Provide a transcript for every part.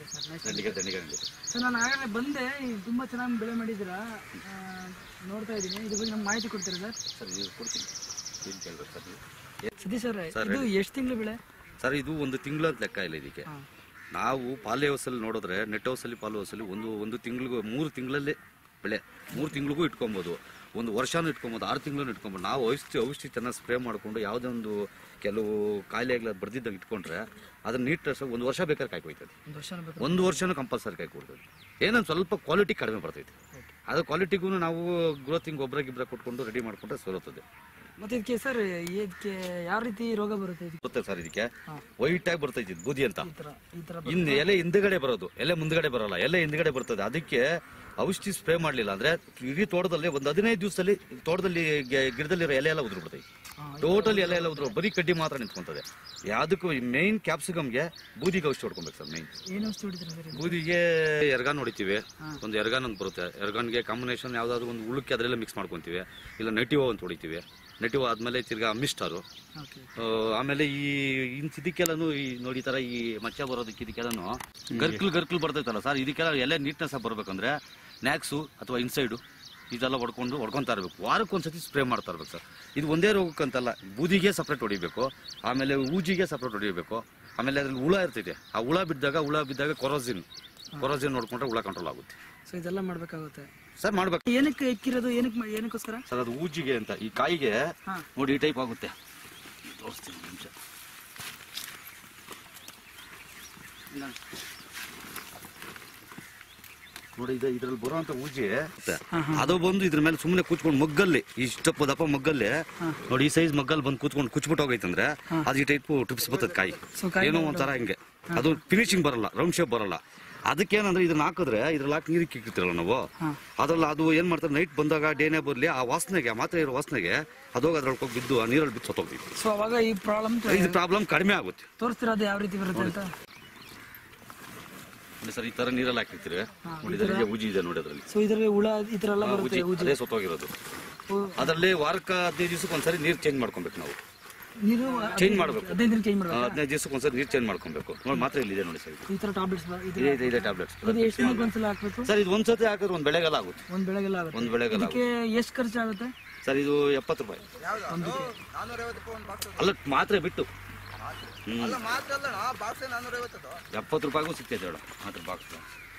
Okay sir nice ದಂಡಿಗೆ ದಂಡಿಗೆ ನಡೀತದೆ ಸರ್ ನಾನು ಆಗಲೇ ಬಂದೆ ಈ ತುಂಬ ಚೆನ್ನಾಗಿ ಬೆಳೆ ಮಾಡಿದ್ದೀರಾ ಆ, ನೋಡ್ತಾ ಇದ್ದೀನಿ ಇದ್ರ ಬಗ್ಗೆ ನಮ್ಗೆ ಮಾಹಿತಿ ಕೊಡ್ತೀರಾ ಸರ್ ಸರ್ ಇದು ಕೊಡ್ತೀನಿ ಏನು ಕೇಳ್ಬೇಕು ಸರ್ ನೀವು ಸತೀಶ್ ಸರ್ ಇದು ಎಷ್ಟು ತಿಂಗಳು ಬೆಳೆ ಸರ್ ಇದು ಒಂದು ತಿಂಗಳು ಅಂತ ಲೆಕ್ಕ ಇಲ್ಲ ಇದಕ್ಕೆ ಹಾಂ ನಾವು ಪಾಲಿ ಹೌಸಲ್ಲಿ ನೋಡಿದ್ರೆ ನೆಟ್ ಹೌಸಲ್ಲಿ ಪಾಲು ಹೌಸಲ್ಲಿ ಒಂದು ಒಂದು ತಿಂಗಳಿಗೂ ಮೂರು ತಿಂಗಳಲ್ಲೇ ಬೆಳೆ ಮೂರು ತಿಂಗಳಿಗೂ ಇಟ್ಕೊಬೋದು ಒಂದು ವರ್ಷನೂ ಇಟ್ಕೊಬೋದು ಆರು ತಿಂಗಳು ಇಟ್ಕೊಬೋದು ನಾವು ಔಷಧಿ ಔಷಧಿ ಚೆನ್ನಾಗಿ ಸ್ಪ್ರೇ ಮಾಡಿಕೊಂಡು ಯಾವುದೇ ಒಂದು ಕೆಲವು ಕಾಯಿಲೆಗಳ ಬರ್ದಿದ್ದಾಗ ಇಟ್ಕೊಂಡ್ರೆ ಅದನ್ನ ನೀಟ್ ಒಂದು ವರ್ಷ ಬೇಕಾದ್ರೆ ಕಾಯಿ ಕೊಯ್ತದೆ ಒಂದು ವರ್ಷ ಬೇಕು ಒಂದು ವರ್ಷನೂ ಕಂಪಲ್ಸರಿ ಕಾಯಿ ಕೊಡ್ತದೆ ಏನಂದ್ರೆ ಸ್ವಲ್ಪ ಕ್ವಾಲಿಟಿ ಕಡಿಮೆ ಬರ್ತೈತೆ ಅದು ಕ್ವಾಲಿಟಿಗೂ ನಾವು ಗ್ರೋತಿಂಗ್ ಗೊಬ್ಬರ ಗಿಬ್ಬರ ಕೊಟ್ಕೊಂಡು ರೆಡಿ ಮಾಡ್ಕೊಂಡ್ರೆ ಸೋರುತ್ತದೆ ಮತ್ತೆ ಇದಕ್ಕೆ ಸರ್ ಇದಕ್ಕೆ ಯಾವ ರೀತಿ ರೋಗ ಬರುತ್ತೆ ಇದಕ್ಕೆ ಗೊತ್ತೆ ಸರ್ ಇದಕ್ಕೆ ಹಾಂ. ವೈಟ್ ಆಗಿ ಬರ್ತೈತಿ ಇದು ಬೂದಿ ಅಂತ ಈ ಥರ ಈ ಥರ ಇನ್ ಎಲೆ ಹಿಂದ್ಗಡೆ ಬರೋದು ಎಲೆ ಮುಂದ್ಗಡೆ ಬರಲ್ಲ ಎಲೆ ಹಿಂದ್ಗಡೆ ಬರ್ತದೆ ಅದಕ್ಕೆ ಔಷಧಿ ಸ್ಪ್ರೇ ಮಾಡ್ಲಿಲ್ಲ ಅಂದ್ರೆ ಇಡೀ ತೋಟದಲ್ಲಿ ಒಂದು ಹದಿನೈದು ದಿವಸದಲ್ಲಿ ತೋಟದಲ್ಲಿ ಗೆ- ಗಿಡದಲ್ಲಿರೋ ಎಲೆ ಎಲ್ಲ ಉದುರು ಬಿಡ್ತೈತಿ ಹಾಂ, ಟೋಟಲ್ ಎಲೆ ಎಲ್ಲ ಉದುರು ಬರೀ ಕಡ್ಡಿ ಮಾತ್ರ ನಿಂತ್ಕೊಂತದೆ ಯಾವ್ದಕ್ಕೂ ಮೇನ್ ಕ್ಯಾಪ್ಸಿಕಮ್ಗೆ ಬೂದಿಗೆ ಔಷಧಿ ಹೊಡ್ಕೊಬೇಕು ಸರ್ ಮೇನ್ ಏನು ಔಷಧಿ ಹೊಡಿತೀರಾ ಸರ್ ಇದು? ಬೂದಿಗೆ ಎರ್ಗಾನ್ ಹೊಡಿತೀವಿ ಒಂದು ಎರ್ಗಾನ್ ಅಂತ ಬರುತ್ತೆ ಎರ್ಗಾನ್ಗೆ ಕಾಂಬಿನೇಷನ್ ಯಾವ್ದಾದ್ರು ಒಂದು ಉಳುಕ್ಕೆ ಅದರೆಲ್ಲ ಮಿಕ್ಸ್ ಮಾಡ್ಕೊಂತೀವಿ ಇಲ್ಲ ನೆಟಿವ್ ಅಂತ ಹೊಡಿತೀವಿ ನೆಟಿವ್ ಆದ್ಮೇಲೆ ತಿರ್ಗಾ ಮಿಸ್ಟರು ಓಕೆ ಆಮೇಲೆ ಈ ಇನ್ ಇದಕ್ಕೆಲ್ಲನು ಈ ನೋಡಿ ಈ ತರ ಈ ಮಚ್ಚ ಬರೋದಕ್ಕೆ ಇದಕ್ಕೆಲ್ಲನು ಗರ್ಕಲ್ ಗರ್ಕಲ್ ಬರ್ತೈತಲ್ಲ ಸರ್ ಇದಕ್ಕೆಲ್ಲ ಎಲ್ಲ ನೀಟ್ನೆಸ್ ಆಗಿ ಬರ್ಬೇಕಂದ್ರೆ ನ್ಯಾಕ್ಸು ಅಥವಾ ಇನ್ಸೈಡು ಇದೆಲ್ಲ ಹೊಡ್ಕೊಂಡು ಹೊಡ್ಕೊಂತಾ ಇರ್ಬೇಕು ವಾರಕ್ಕೆ ಒಂದ್ಸತಿ ಸ್ಪ್ರೇ ಮಾಡ್ತಾ ಇರ್ಬೇಕು ಸರ್ ಇದು ಒಂದೇ ರೋಗಕ್ಕಂತಲ್ಲ ಬೂದಿಗೆ ಸಪ್ರೇಟ್ ಹೊಡಿಬೇಕು ಆಮೇಲೆ ಊಜಿಗೆ ಸಪ್ರೇಟ್ ಹೊಡಿಬೇಕು ಆಮೇಲೆ ಅದ್ರಲ್ಲಿ ಹುಳ ಇರ್ತೈತೆ ಆ ಹುಳ ಬಿದ್ದಾಗ ಹುಳ ಬಿದ್ದಾಗ ಕೊರೋಸಿನ್ ಕೊರೋಸಿನ್ ನೋಡ್ಕೊಂಡ್ರೆ ಹುಳ ಕಂಟ್ರೋಲ್ ಆಗುತ್ತೆ ಸೊ ಇದೆಲ್ಲ ಮಾಡಬೇಕಾಗುತ್ತೆ ಸರ್ ಮಾಡ್ಬೇಕು ಏನಕ್ಕೆ ಎಕ್ಕಿರೋದು ಏನಕ್ಕೆ ಮಾ- ಏನಕ್ಕೋಸ್ಕರ ಸರ್ ಅದು ಊಜಿಗೆ ಅಂತ ಈ ಕಾಯಿಗೆ ಹಾ. ನೋಡಿ ಈ ಟೈಪ್ ಆಗುತ್ತೆ ತೋರಿಸ್ತೀನಿ ಒಂದ್ ನಿಮಿಷ ಇಲ್ಲ. ನೋಡಿ ಇದು ಇದ್ರಲ್ಲಿ ಬರುವಂತ ಊಜಿ ಅದು ಬಂದು ಇದ್ರ ಮೇಲೆ ಸುಮ್ಮನೆ ಕೂತ್ಕೊಂಡು ಮಗ್ಗಲ್ಲಿ ಇಷ್ಟಪ್ಪ ದಪ್ಪ ಮಗ್ಗಲ್ಲಿ ನೋಡಿ ಈ ಸೈಜ್ ಮಗ್ಗಲ್ಲಿ ಬಂದು ಕೂತ್ಕೊಂಡು ಕುಚ್ಬಿಟ್ಟು ಹೋಗೈತಂದ್ರೆ ಅದು ಈ ಟೈಪ್ ಟಿಪ್ಸ್ ಬರ್ತದೆ ಕಾಯಿ ಸೊ ಕಾಯಿ ಏನೋ ಒಂಥರ ಹಿಂಗೆ ಅದು ಫಿನಿಶಿಂಗ್ ಬರಲ್ಲ ರೌಂಡ್ ಶೇಪ್ ಬರಲ್ಲ ಅದಕ್ಕೇನಂದ್ರೆ ಇದನ್ನ ಹಾಕಿದ್ರೆ ಇದ್ರಲ್ಲಿ ಹಾಕಿ ನೀರಿಗೆ ಇಕ್ಕಿರ್ತೀರಲ್ಲ ನಾವು ಅದ್ರಲ್ಲಿ ಅದು ಏನ್ ಮಾಡ್ತಾರೆ ನೈಟ್ ಬಂದಾಗ ಡೇನೇ ಬರ್ಲಿ ಆ ವಾಸನೆಗೆ ಆ ಮಾತ್ರ ಇರೋ ವಾಸನೆಗೆ ಅದು ಹೋಗಿ ಅದ್ರೊಳಗೆ ಹೋಗಿ ಬಿದ್ದು ಆ ನೀರಲ್ಲಿ ಬಿದ್ದು ಸತ್ತೋಗ್ತೈತಿ ಸೊ ಅವಾಗ ಈ ಪ್ರಾಬ್ಲಮ್ ಇದು ಪ್ರಾಬ್ಲಮ್ ಕಡಿಮೆ ಆಗುತ್ತೆ ತೋರಿಸ್ತೀರಾ ಅದು ಯಾವ ರೀತಿ ಬರುತ್ತೆ ಅಂತ ನೋಡಿ ಸರ್ ಈ ತರ ನೀರಲ್ಲಿ ಹಾಕಿರ್ತೀರಿ ನೋಡಿ ಇದರಲ್ಲಿ ಊಜಿ ಇದೆ ನೋಡಿ ಅದರಲ್ಲಿ ಸೊ ಇದರಲ್ಲಿ ಹುಳ ಈ ಥರ ಎಲ್ಲ ಬರುತ್ತೆ ಊಜಿ ಅದೇ ಸತ್ತೋಗಿರೋದು ಅದರಲ್ಲಿ ವಾರಕ್ಕೆ ಹದಿನೈದು ದಿವಸಕ್ಕೆ ಒಂದ್ಸರಿ ನೀರು ಚೇಂಜ್ ಮಾಡ್ಕೊಬೇಕು ನಾವು ನೀರು ಚೇಂಜ್ ಮಾಡ್ಬೇಕು ಹದಿನೈದು ದಿನ ಚೇಂಜ್ ಮಾಡಬೇಕು ಹದಿನೈದು ದಿವಸಕ್ಕೆ ಒಂದ್ಸರಿ ನೀರು ಚೇಂಜ್ ಮಾಡ್ಕೊಬೇಕು ನೋಡಿ ಮಾತ್ರ ಇಲ್ಲಿದೆ ನೋಡಿ ಸರ್ ಇದು. ಈ ಥರ ಟ್ಯಾಬ್ಲೆಟ್ಸ್ ಇದು ಇದೆ ಇದೆ ಇದೆ ಟ್ಯಾಬ್ಲೆಟ್ಸ್ ಇದು ಎಷ್ಟು ದಿನಕ್ಕೆ ಒಂದ್ಸಲ ಹಾಕ್ಬೇಕು ಸರ್ ಇದು ಒಂದ್ಸತಿ ಹಾಕಿದ್ರೆ ಒಂದು ಬೆಳೆಗೆಲ್ಲ ಆಗುತ್ತೆ ಒಂದು ಬೆಳಗ್ಗೆಲ್ಲ ಆಗುತ್ತೆ ಒಂದು ಬೆಳೆಗೆಲ್ಲ ಆಗುತ್ತೆ ಇದಕ್ಕೆ ಎಷ್ಟು ಖರ್ಚಾಗುತ್ತೆ ಸರ್ ಇದು ಎಪ್ಪತ್ತು ರೂಪಾಯಿ ಒಂದಕ್ಕೆ ಅಲ್ಲ ಮಾತ್ರೆ ಬಿಟ್ಟು ಹ್ಮ್ ಅಲ್ಲ ಮಾತ್ರ ಅಲ್ಲ ಬಾಕ್ಸ್ ನಾನ್ನೂರ ಐವತ್ತದು ಎಪ್ಪತ್ತು ರೂಪಾಯಿಗೂ ಸಿಗ್ತೈತೆ ಹೇಳು ಮಾತ್ರ ಬಾಕ್ಸ್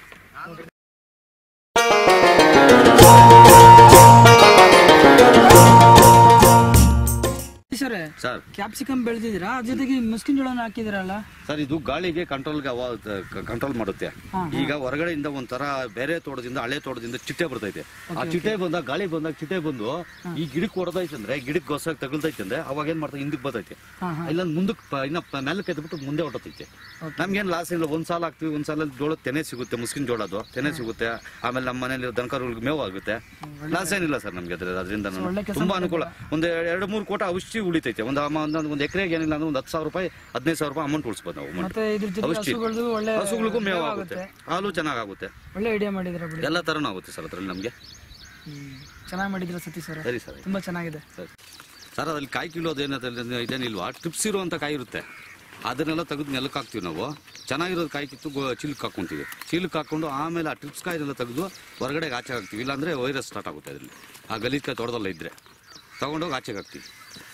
ಸರ್ ಸರ್ ಕ್ಯಾಪ್ಸಿಕಮ್ ಬೆಳೆದಿದ್ದೀರಾ ಅದ್ರ ಜೊತೆಗೆ ಮುಸ್ಕಿನ್ ಜೋಳನ ಹಾಕಿದಿರಲ್ಲ ಸರ್ ಇದು ಗಾಳಿಗೆ ಕಂಟ್ರೋಲ್ಗೆ ಕಂಟ್ರೋಲ್ ಮಾಡುತ್ತೆ ಈಗ ಹೊರಗಡೆಯಿಂದ ಒಂಥರ ಬೇರೆ ತೋಟದಿಂದ ಹಳೆ ತೋಟದಿಂದ ಚಿಟ್ಟೆ ಬರ್ತೈತೆ ಆ ಚಿಟ್ಟೆ ಬಂದಾಗ ಗಾಳಿ ಬಂದಾಗ ಚಿಟ್ಟೆ ಬಂದು ಈ ಗಿಡಕ್ಕೆ ಹೊಡೆದೈತೆ ಅಂದ್ರೆ ಗಿಡಕ್ಕೆ ಗೊಸಾಗಿ ತಗಲ್ತೈತೆ ಅಂದ್ರೆ ಅವಾಗ ಏನ್ ಮಾಡ್ತಾರೆ ಹಿಂದಕ್ಕೆ ಬರ್ತೈತೆ ಹಾ, ಇಲ್ಲ ಮುಂದಕ್ಕೆ ಪ- ಇನ್ನ ಪ- ಮೇಲಕ್ಕೆ ಎದ್ಬಿಟ್ಟು ಮುಂದೆ ಹೊಟ್ಟತೈತೆ ನಮ್ಗೇನ್ ಲಾಸ್ ಇಲ್ಲ ಒಂದ್ ಸಾಲ ಹಾಕ್ತಿವಿ ಒಂದ್ ಸಾಲ ಜೋಳ ತೆನೆ ಸಿಗುತ್ತೆ ಮುಸ್ಕಿನ ಜೋಳದು ತೆನೆ ಸಿಗುತ್ತೆ ಆಮೇಲೆ ನಮ್ಮ ಮನೇಲಿ ದನಕರುಗಳಿಗೆ ಮೇವು ಆಗುತ್ತೆ ಲಾಸ್ ಏನಿಲ್ಲ ಸರ್ ನಮ್ಗೆ ಅದ್ರ ಅದರಿಂದ ಒಳ್ಳೆ ಕೆಲ್ಸ ತುಂಬಾ ಅನುಕೂಲ ಒಂದ್ ಎರಡು ಮೂರು ಕೋಟ ಔಷಧಿ ಉಳಿತೈತೆ ಒಂದು ಒಂದ್ ಒಂದು ಎಕರೆಗೆ ಏನಿಲ್ಲ ಅಂದ್ರೆ ಒಂದು ಹತ್ತು ಸಾವಿರ ರೂಪಾಯಿ ಹದಿನೈದು ಸಾವಿರ ರೂಪಾಯಿ ಅಮೌಂಟ್ ಉಳಿಸ್ಬೋದು ನಾವು amount. ಮತ್ತೆ ಇದ್ರ ಜೊತೆ ಔಷಧಿ ಹಸುಗಳದ್ದು ಒಳ್ಳೆ ಹಸುಗಳಿಗೂ ಮೇವು ಆಗುತ್ತೆ ಹಾಲು ಚೆನ್ನಾಗುತ್ತೆ ಒಳ್ಳೆ ಐಡಿಯಾ ಮಾಡಿದ್ರ ಬಿಡಿ ಎಲ್ಲ ತರನೂ ಆಗುತ್ತೆ ಸರ್ ಅದ್ರಲ್ಲಿ ನಮ್ಗೆ ಚೆನ್ನಾಗಿ ಮಾಡಿದ್ರ ಸತೀಶ್ ಸರ್ ಸರಿ ಸರ್ ತುಂಬಾ ಚೆನ್ನಾಗಿದೆ ಸರಿ ಸರ್ ಅದ್ರಲ್ಲಿ ಕಾಯಿ ಕೀಳೋದು ಏನಾದ್ರೆ ಇದೇನಿಲ್ವಾ ಟಿಪ್ಸ್ ಇರುವಂತ ಕಾಯಿ ಇರುತ್ತೆ ಅದನ್ನೆಲ್ಲ ತೆಗೆದು ನೆಲಕ್ಕೆ ಹಾಕ್ತೀವಿ ನಾವು ಚೆನ್ನಾಗಿರೋದು ಕಾಯಿ ಕಿತ್ತು ಗೋ- ಚೀಲಕ್ಕೆ ಹಾಕ್ಕೊಂತೀವಿ ಚೀಲಕ್ಕೆ ಹಾಕೊಂಡು ಆಮೇಲೆ ಆ ಟಿಪ್ಸ್ ಕಾಯಿನೆಲ್ಲ ತೆಗೆದು ಹೊರಗಡೆಗೆ ಆಚೆಗೆ ಹಾಕ್ತೀವಿ ಇಲ್ಲಾಂದ್ರೆ ವೈರಸ್ ಸ್ಟಾರ್ಟ್ ಆಗುತ್ತೆ ಅದರಲ್ಲಿ ಆ ಗಲೀಜ್ ಕಾಯಿ ತೊಡೆದಲ್ಲ ಇದ್ರೆ ತಗೊಂಡೋಗಿ ಆಚೆಗೆ ಹಾಕ್ತೀವಿ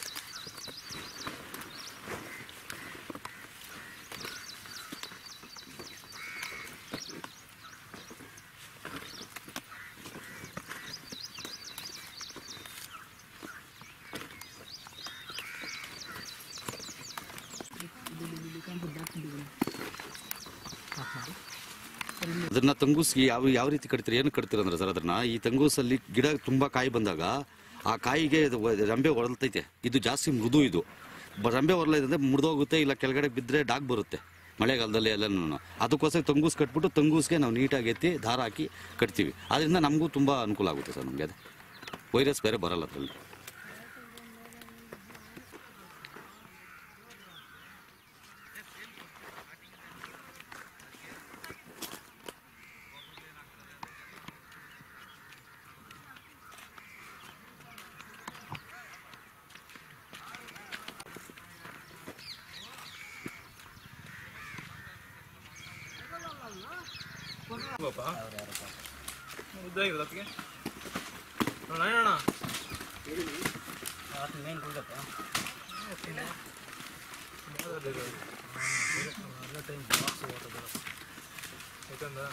ಅದನ್ನ ತಂಗೂಸ್ಗೆ ಯಾವ ಯಾವ ರೀತಿ ಕಟ್ತೀರಿ ಏನು ಕಟ್ತೀರ ಅಂದ್ರೆ ಸರ್ ಅದನ್ನ ಈ ತಂಗೂಸಲ್ಲಿ ಗಿಡ ತುಂಬಾ ಕಾಯಿ ಬಂದಾಗ ಆ ಕಾಯಿಗೆ ಇದು ವ- ರಂಬೆ ಹೊರಲ್ತೈತೆ ಇದು ಜಾಸ್ತಿ ಮೃದು ಇದು ಬ- ರಂಬೆ ಹೊರಲೈತೆ ಮುರಿದೋಗುತ್ತೆ ಇಲ್ಲ ಕೆಳಗಡೆ ಬಿದ್ದರೆ ಡಾಗ್ ಬರುತ್ತೆ ಮಳೆಗಾಲದಲ್ಲಿ ಎಲ್ಲನೂ ಅದಕ್ಕೋಸ್ಕರ ತಂಗೂಸ್ ಕಟ್ಬಿಟ್ಟು ತಂಗೂಸ್ಗೆ ನಾವು ನೀಟಾಗಿ ಎತ್ತಿ ದಾರ ಹಾಕಿ ಕಟ್ತೀವಿ ಅದರಿಂದ ನಮಗೂ ತುಂಬ ಅನುಕೂಲ ಆಗುತ್ತೆ ಸರ್ ನಮಗೆ ಅದು ವೈರಸ್ ಬೇರೆ ಬರಲ್ಲ ಅದರಲ್ಲಿ ಪಾಪ ಉದ್ದ ಆಗಿರೋದು ಅದಕ್ಕೆ ಅಣ್ಣ ಅಣ್ಣ ಯಾಕಂದ್ರೆ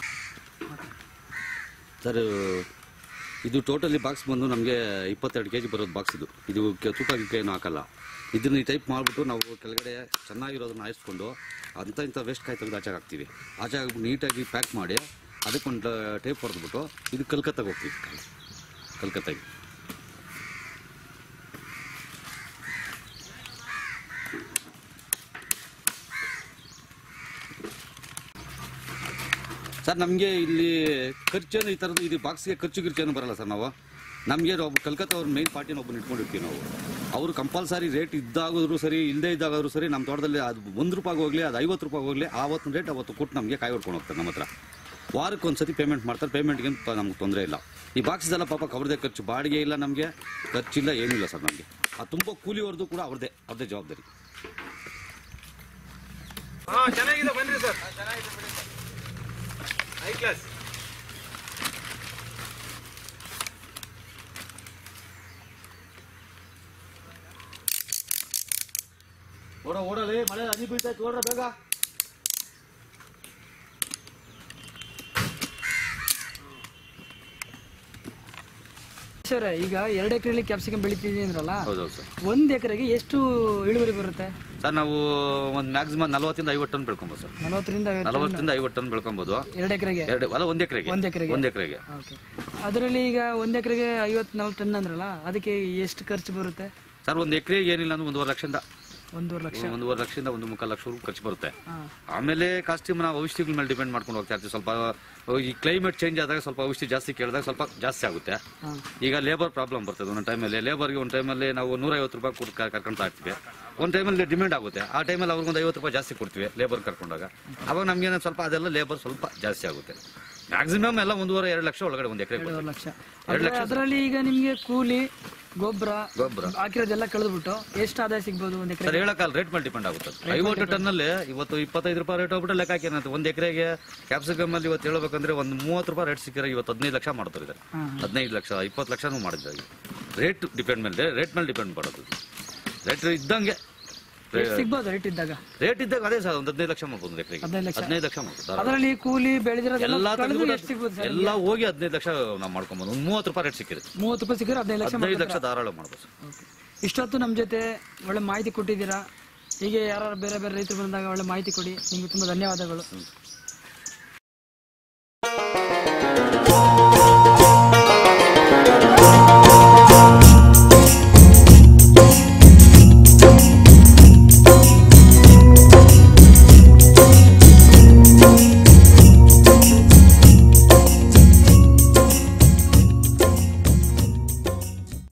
ಸರ್ ಇದು ಟೋಟಲಿ ಬಾಕ್ಸ್ ಬಂದು ನಮಗೆ ಇಪ್ಪತ್ತೆರಡು ಕೆ ಜಿ ಬರೋದು ಬಾಕ್ಸ್ ಇದು ಇದು ಕೆ- ತೂಕ ಗೀಕ ಏನು ಹಾಕಲ್ಲ ಇದನ್ನ ಈ ಟೈಪ್ ಮಾಡಿಬಿಟ್ಟು ನಾವು ಕೆಳಗಡೆ ಚೆನ್ನಾಗಿರೋದನ್ನ ಆಯಿಸ್ಕೊಂಡು ಅಂಥ ಇಂಥ ವೇಸ್ಟ್ ಕಾಯಿ ತೆಗೆದು ಆಚೆಗೆ ಹಾಕ್ತೀವಿ ಆಚೆಗೆ ಹಾಕ್ಬಿಟ್ಟು ನೀಟಾಗಿ ಪ್ಯಾಕ್ ಮಾಡಿ ಅದಕ್ಕೊಂದು ಟೇಪ್ ಹೊಡೆದ್ಬಿಟ್ಟು ಇದು ಕಲ್ಕತ್ತಾಗೆ ಹೋಗ್ತೀವಿ ಕಲ್ಕತ್ತಾಗೆ ಸರ್ ನಮಗೆ ಇಲ್ಲಿ ಖರ್ಚೇನು ಈ ಥರದ್ದು ಇದು ಬಾಕ್ಸ್ಗೆ ಖರ್ಚು ಗಿರ್ಚೇನು ಬರಲ್ಲ ಸರ್ ನಾವು ನಮಗೆ ಒಬ್ಬ ಕಲ್ಕತ್ತಾ ಅವ್ರ ಮೇನ್ ಪಾರ್ಟಿನ ಒಬ್ಬನ ಇಟ್ಕೊಂಡಿರ್ತೀವಿ ನಾವು ಅವರು ಕಂಪಲ್ಸರಿ ರೇಟ್ ಇದ್ದಾಗಾದ್ರೂ ಸರಿ ಇಲ್ಲದೇ ಇದ್ದಾಗಾದ್ರೂ ಸರಿ ನಮ್ಮ ತೋಟದಲ್ಲಿ ಅದು ಒಂದು ರೂಪಾಯಿಗೆ ಹೋಗಲಿ ಅದು ಐವತ್ತು ರೂಪಾಯಿ ಹೋಗಲಿ ಆವತ್ತಿನ ರೇಟ್ ಅವತ್ತು ಕೊಟ್ಟು ನಮಗೆ ಕಾಯಿ ಹೊಡ್ಕೊಂಡು ಹೋಗ್ತಾರೆ ನಮ್ಮ ಹತ್ರ ವಾರಕ್ಕೆ ಒಂದು ಸತಿ ಪೇಮೆಂಟ್ ಮಾಡ್ತಾರೆ ಪೇಮೆಂಟ್ಗೆ ನಮ್ಗೆ ತೊಂದರೆ ಇಲ್ಲ ಈ ಬಾಕ್ಸ್ದೆಲ್ಲ ಪಾಪ ಅವ್ರದ್ದೇ ಖರ್ಚು ಬಾಡಿಗೆ ಇಲ್ಲ ನಮಗೆ ಖರ್ಚಿಲ್ಲ ಏನಿಲ್ಲ ಸರ್ ನಮಗೆ ಆ ತುಂಬ ಕೂಲಿ ಅವ್ರದ್ದು ಕೂಡ ಅವ್ರದ್ದೇ ಅವ್ರದ್ದೇ ಜವಾಬ್ದಾರಿ ಹಾ ಚೆನ್ನಾಗಿದೆ ಬನ್ರಿ ಸರ್ ಹೈ ಕ್ಲಾಸ್ ಓಡ ಓಡಲಿ ಮಳೆ ಹನಿ ಬೀಳ್ತೈತೆ ಓಡ್ರ ಬೇಗ ಸರ್ ಈಗ ಎರಡು ಎಕರೆಲಿ ಕ್ಯಾಪ್ಸಿಕಮ್ ಬೆಳಿತಿದ್ದೀನಿ ಅಂದ್ರಲ್ಲ ಹೌದೌದು ಸರ್ ಒಂದ್ ಎಕರೆಗೆ ಎಷ್ಟು ಇಳುವರಿ ಬರುತ್ತೆ ಸರ್ ನಾವು ಒಂದು ಮ್ಯಾಕ್ಸಿಮಮ್ ನಲವತ್ತಿಂದ ಐವತ್ತು ಟನ್ ಬೆಳ್ಕೊಬೋದು ಸರ್ ನಲವತ್ತರಿಂದ ಐವತ್ತು ನಲವತ್ತರಿಂದ ಐವತ್ತು ಟನ್ ಬೆಳ್ಕೊಬೋದು ಎರಡು ಎಕರೆಗೆ ಎರಡು ಅಲ್ಲ ಒಂದ್ ಎಕರೆಗೆ ಒಂದ್ ಎಕರೆಗೆ ಒಂದ್ ಎಕರೆಗೆ ಓಕೆ ಅದರಲ್ಲಿ ಈಗ ಒಂದ್ ಎಕರೆಗೆ ಐವತ್ತು ನಲ್ವತ್ತು ಟನ್ ಅಂದ್ರಲ್ಲ ಅದಕ್ಕೆ ಎಷ್ಟು ಖರ್ಚು ಬರುತ್ತೆ ಸರ್ ಒಂದ್ ಎಕರೆಗೆ ಏನಿಲ್ಲ ಅಂದ್ರೆ ಒಂದೂವರೆ ಲಕ್ಷದಿಂದ ಒಂದೂವರೆ ಲಕ್ಷ ಒಂದೂವರೆ ಲಕ್ಷದಿಂದ ಒಂದು ಮುಕ್ಕಾಲು ಲಕ್ಷವರೆಗೂ ಖರ್ಚು ಬರುತ್ತೆ ಹಾಂ ಆಮೇಲೆ ಕಾಸ್ಟ್ಯೂಮ್ ನಾವು ಔಷಧಿಗಳ ಮೇಲೆ ಡಿಪೆಂಡ್ ಮಾಡ್ಕೊಂಡು ಹೋಗ್ತಾ ಇರ್ತೀವಿ ಸ್ವಲ್ಪ ಈ ಕ್ಲೈಮೇಟ್ ಚೇಂಜ್ ಆದಾಗ ಸ್ವಲ್ಪ ಔಷಧಿ ಜಾಸ್ತಿ ಕೇಳಿದಾಗ ಸ್ವಲ್ಪ ಜಾಸ್ತಿ ಆಗುತ್ತೆ ಹಾಂ ಈಗ ಲೇಬರ್ ಪ್ರಾಬ್ಲಮ್ ಬರ್ತದೆ ಒಂದೊಂದು ಟೈಮಲ್ಲಿ ಲೇಬರ್ಗೆ ಒಂದು ಟೈಮಲ್ಲಿ ನಾವು ನೂರೈವತ್ತು ರೂಪಾಯಿ ಕೊಟ್ಟು ಕರ್- ಕರ್ಕೊಂತಾ ಇರ್ತೀವಿ ಒಂದು ಟೈಮಲ್ಲಿ ಡಿಮ್ಯಾಂಡ್ ಆಗುತ್ತೆ ಆ ಟೈಮಲ್ಲಿ ಅವ್ರಿಗೊಂದು ಐವತ್ತು ರೂಪಾಯಿ ಜಾಸ್ತಿ ಕೊಡ್ತೀವಿ ಲೇಬರ್ ಕರ್ಕೊಂಡಾಗ ಅವಾಗ ನಮ್ಗೇನೋ ಸ್ವಲ್ಪ ಅದೆಲ್ಲ ಲೇಬರ್ ಸ್ವಲ್ಪ ಜಾಸ್ತಿ ಆಗುತ್ತೆ ಮ್ಯಾಕ್ಸಿಮಮ್ ಎಲ್ಲ ಒಂದೂವರೆ ಎರಡು ಲಕ್ಷ ಒಳಗಡೆ ಒಂದು ಎಕರೆ ಎರಡೂವರೆ ಲಕ್ಷ ಅದರಲ್ಲಿ ಈಗ ನಿಮಗೆ ಕೂಲಿ ಗೊಬ್ಬರ ಗೊಬ್ಬರ ಹಾಕಿರೋದೆಲ್ಲ ಕಳೆದ್ಬಿಟ್ಟು ಎಷ್ಟು ಆದಾಯ ಸಿಗ್ಬೋದು ಒಂದ್ ಎಕರೆ ಸರ್ ಹೇಳಕ್ಕಲ್ಲ ರೇಟ್ ಮೇಲೆ ಡಿಪೆಂಡ್ ಆಗುತ್ತೆ ಐವತ್ತು ಟನ್ನಲ್ಲಿ ಇವತ್ತು ಇಪ್ಪತ್ತೈದು ರೂಪಾಯಿ ರೇಟ್ ಹೋಗ್ಬಿಟ್ಟು ಲೆಕ್ಕ ಹಾಕಿ ಏನಂತ ಒಂದು ಎಕರೆಗೆ ಕ್ಯಾಪ್ಸಿಕಮ್ ಅಲ್ಲಿ ಇವತ್ತು ಹೇಳ್ಬೇಕಂದ್ರೆ ಒಂದು ಮೂವತ್ತು ರೂಪಾಯಿ ರೇಟ್ ಸಿಕ್ಕಿದ್ರೆ ಇವತ್ತು ಹದಿನೈದು ಲಕ್ಷ ಮಾಡ್ತಾರೆ ಇದ್ದಾರೆ ಹಾಂ ಹದಿನೈದು ಲಕ್ಷ ಇಪ್ಪತ್ತು ಲಕ್ಷನೂ ಮಾಡಿದ್ದಾರೆ ರೇಟ್ ಡಿಪೆಂಡ್ ಮೇಲೆ ರೇಟ್ ಮೇಲೆ ಡಿಪೆಂಡ್ ಮಾಡೋದು ರೇಟ್ ಇದ್ದಂಗೆ ಎಷ್ಟು ಸಿಗ್ಬೋದು ರೇಟ್ ಇದ್ದಾಗ ರೇಟ್ ಇದ್ದಾಗ ಅದೇ ಸರ್ ಒಂದು ಹದಿನೈದು ಲಕ್ಷ ಮಾಡ್ಬೋದು ಒಂದು ಎಕರೆಗೆ ಹದಿನೈದು ಲಕ್ಷ ಹದಿನೈದು ಲಕ್ಷ ಮಾಡ್ಬೋದು ಅದರಲ್ಲಿ ಕೂಲಿ ಬೆಳೆದಿರೋದೆಲ್ಲ ಎಲ್ಲ ಕಳೆದು ಎಷ್ಟು ಸಿಗ್ಬೋದು ಸರ್ ಎಲ್ಲ ಹೋಗಿ ಹದಿನೈದು ಲಕ್ಷ ನಾವು ಮಾಡ್ಕೊಬೋದು ಒಂದು ಮೂವತ್ತು ರೂಪಾಯಿ ರೇಟ್ ಸಿಕ್ಕಿದೆ ಮೂವತ್ತು ರೂಪಾಯಿ ಸಿಕ್ಕರೆ ಹದಿನೈದು ಲಕ್ಷ ಹದಿನೈದು ಲಕ್ಷ ಧಾರಾಳ ಮಾಡ್ಬೋದು ಸರ್ ಓಕೆ. ಇಷ್ಟೊತ್ತು ನಮ್ಮ ಜೊತೆ ಒಳ್ಳೆ ಮಾಹಿತಿ ಕೊಟ್ಟಿದ್ದೀರಾ ಹೀಗೆ ಯಾರು ಬೇರೆ ಬೇರೆ ರೈತರು ಬಂದಾಗ ಒಳ್ಳೆ ಮಾಹಿತಿ ಕೊಡಿ ನಿಮಗೆ ತುಂಬ ಧನ್ಯವಾದಗಳು